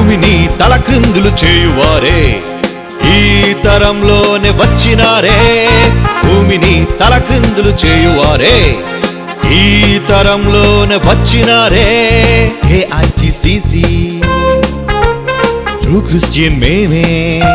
భూమిని తలక్రిందులు చేయువారే ఈ తరంలోనే వచ్చినారే భూమిని తలక్రిందులు చేయువారే ఈ తరంలోనే వచ్చినారే ఏఐటిసిసి ట్రూ క్రిస్టియన్ మేమే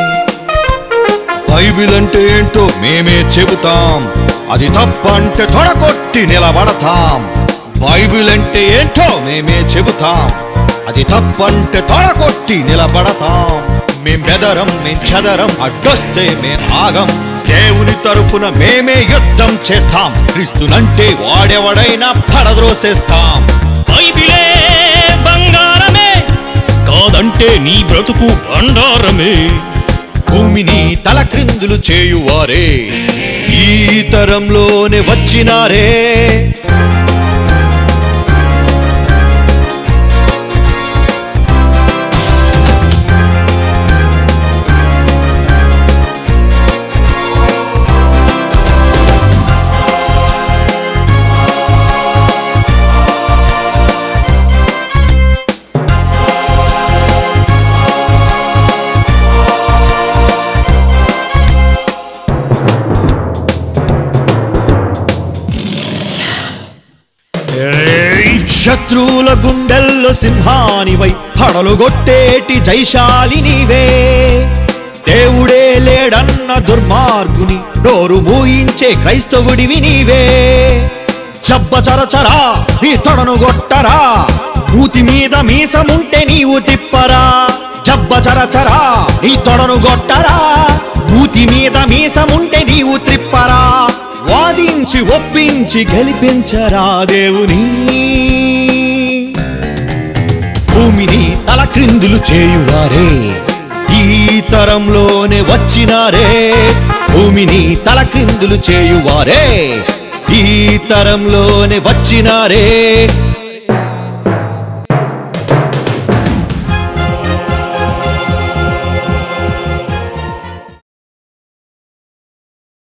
బైబిల్ అంటే ఏంటో మేమే చెబుతాం అది తప్పంటే తొడగొట్టి నిలబడతాం బైబిల్ అంటే ఏంటో మేమే చెబుతాం అది తప్పంటే తొడగొట్టి నిలబడతాం మేం బెదరం మేం చెదరం అడ్డొస్తే మేం ఆగం దేవుని తరఫున మేమే యుద్ధం చేస్తాం క్రీస్తునంటే వాడెవడైనా పడద్రోసేస్తాం బైబిలే బంగారమే కాదంటే నీ బ్రతుకు బండారమే భూమిని తలక్రిందులు చేయువారే ఈ తరంలోనే వచ్చినారే శత్రువుల గుండెల్లో సింహానివై పడలుగొట్టేటి జైశాలి నీవే దేవుడే లేడన్న దుర్మార్గుని డోరు మూయించే క్రైస్తవుడివి నీవే జబ్బ చరచరా నీ తొడను గొట్టరా మూతి మీద మీసముంటే నీవు తిప్పరా జబ్బ చరచరా నీ తొడను గొట్టరా మూతి మీద మీసముంటే నీవు త్రిప్పరా వాదించి ఒప్పించి గెలిపించరా దేవుని భూమిని తలక్రిందులు చేయువారే ఈ తరంలోనే వచ్చినారే భూమిని తలక్రిందులు చేయువారే ఈ తరంలోనే వచ్చినారే